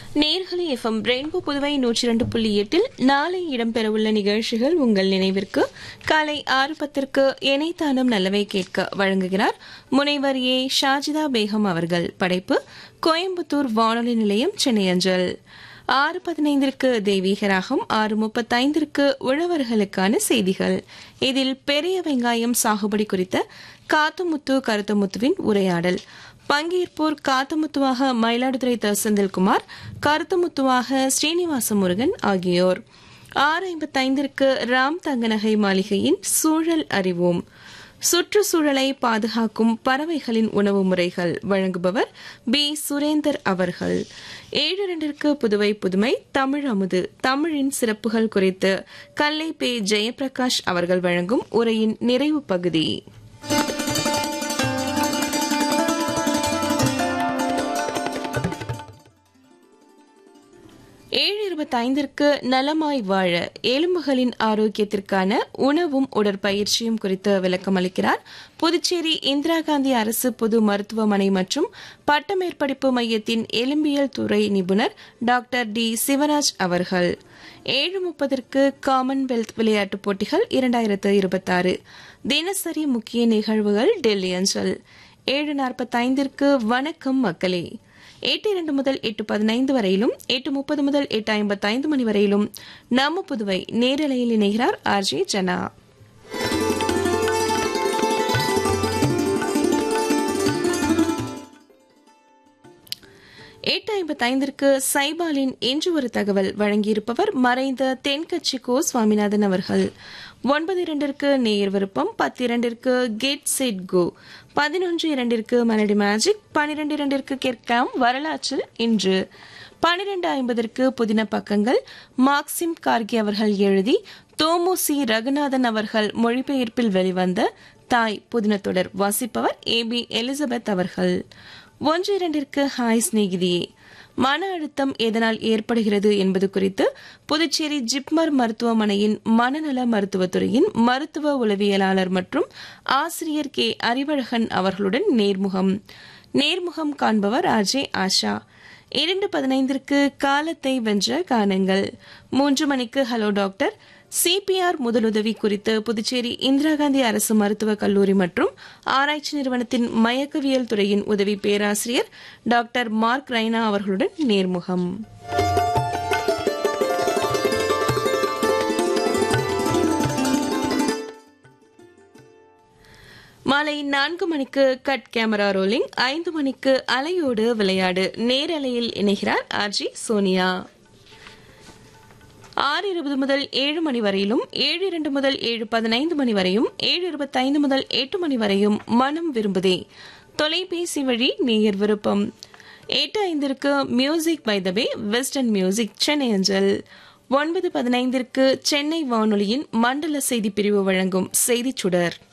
நேர்களை FM rainbow Puduvai நூற்றி இரண்டு புள்ளி எட்டில் நாளை இடம்பெறவுள்ள நிகழ்ச்சிகள் உங்கள் நினைவிற்கு காலை ஆறு பத்திற்கு இணைத்தானும் நல்லவை கேட்க வழங்குகிறார் முனைவர் ஏ ஷாஜிதா பேகம் அவர்கள் படைப்பு கோயம்புத்தூர் வானொலி நிலையம் சென்னை அஞ்சல் ஆறு பதினைந்திற்கு தெய்வீகராகும் ஆறு முப்பத்தைந்திற்கு உழவர்களுக்கான செய்திகள் இதில் பெரிய வெங்காயம் சாகுபடி குறித்த காத்துமுத்து கருத்துமுத்துவின் உரையாடல் பங்கேற்போர் காத்தமுத்துவாக மயிலாடுதுறை த செந்தில்குமார் கருத்துமுத்துவாக ஸ்ரீனிவாச முருகன் ஆகியோர் ஆறு ஐம்பத்தைந்திற்கு ராம் தங்கநகை மாளிகையின் சூழல் அறிவோம் சுற்றுச்சூழலை பாதுகாக்கும் பறவைகளின் உணவு முறைகள் வழங்குபவர் பி சுரேந்தர் அவர்கள் ஏழு இரண்டிற்கு புதுவை புதுமை தமிழ் அமுது தமிழின் சிறப்புகள் குறித்து கல்லை பே ஜெயபிரகாஷ் அவர்கள் வழங்கும் உரையின் நிறைவு பகுதி ஏழு இருபத்தைந்திற்கு நலமாய் வாழ எலும்புகளின் ஆரோக்கியத்திற்கான உணவும் உடற்பயிற்சியும் குறித்து விளக்கம் அளிக்கிறார் புதுச்சேரி இந்திரா காந்தி அரசு பொது மருத்துவமனை மற்றும் பட்டமேற்படிப்பு மையத்தின் எலும்பியல் துறை நிபுணர் டாக்டர் டி சிவராஜ் அவர்கள் ஏழு முப்பதற்கு காமன்வெல்த் விளையாட்டுப் போட்டிகள் இரண்டாயிரத்து இருபத்தாறு தினசரி முக்கிய நிகழ்வுகள் டெல்லி அஞ்சல் ஏழு நாற்பத்தைந்திற்கு வணக்கம் மக்களே எட்டு இரண்டு முதல் எட்டு பதினைந்து வரையிலும் எட்டு முப்பது முதல் எட்டு ஐம்பத்தைந்து மணி வரையிலும் நம்ம புதுவை நேரலையில் இணைகிறார் ஆர்ஜே ஜனா எட்டு ஐம்பத்தைந்திற்கு சைபாலின் இன்று ஒரு தகவல் வழங்கியிருப்பவர் மறைந்த தென்கட்சி கோ சுவாமிநாதன் அவர்கள் ஒன்பது இரண்டிற்கு நேர் விருப்பம் பத்து இரண்டிற்கு கெட் செட் கோ பதினொன்று இரண்டிற்கு மனடி மேஜிக் பனிரெண்டு இரண்டிற்கு கேட்கலாம் வரலாற்றில் இன்று பனிரெண்டு ஐம்பதற்கு புதின பக்கங்கள் மார்க்சிம் கார்கி அவர்கள் எழுதி தோமுசி ரகுநாதன் அவர்கள் மொழிபெயர்ப்பில் வெளிவந்த தாய் புதின தொடர் வாசிப்பவர் ஏ பி எலிசபெத் அவர்கள் ஒன்று இரண்டிற்கு ஹாய் சிநேகிதியே மன அழுத்தம் எதனால் ஏற்படுகிறது என்பது குறித்து புதுச்சேரி ஜிப்மர் மருத்துவமனையின் மனநல மருத்துவத்துறையின் மருத்துவ உளவியலாளர் மற்றும் ஆசிரியர் கே அறிவழகன் அவர்களுடன் நேர்முகம் நேர்முகம் காண்பவர் அஜய் ஆஷா இரண்டு பதினைந்திற்கு காலத்தை வென்ற கானங்கள் மூன்று மணிக்கு ஹலோ டாக்டர் சிபிஆர் முதலுதவி குறித்து புதுச்சேரி இந்திரா காந்தி அரசு மருத்துவக் கல்லூரி மற்றும் ஆராய்ச்சி நிறுவனத்தின் மயக்கவியல் துறையின் உதவி பேராசிரியர் டாக்டர் மார்க் ரைனா அவர்களுடன் நேர்முகம் மாலை நான்கு மணிக்கு கட் கேமரா ரோலிங் ஐந்து மணிக்கு அலையோடு விளையாடு நேரலையில் இணைகிறார் ஆர்ஜி சோனியா ஆறு இருபது முதல் ஏழு மணி வரையிலும் ஏழு இரண்டு முதல் ஏழு பதினைந்து மணி வரையும் ஏழு இருபத்தைந்து முதல் எட்டு மணி வரையும் மனம் விரும்புதே தொலைபேசி வழி நேயர் விருப்பம் எட்டு ஐந்திற்கு music by the way western music Chennai அஞ்சல் ஒன்பது பதினைந்திற்கு சென்னை வானொலியின் மண்டல செய்தி பிரிவு வழங்கும் செய்திச் சுடர்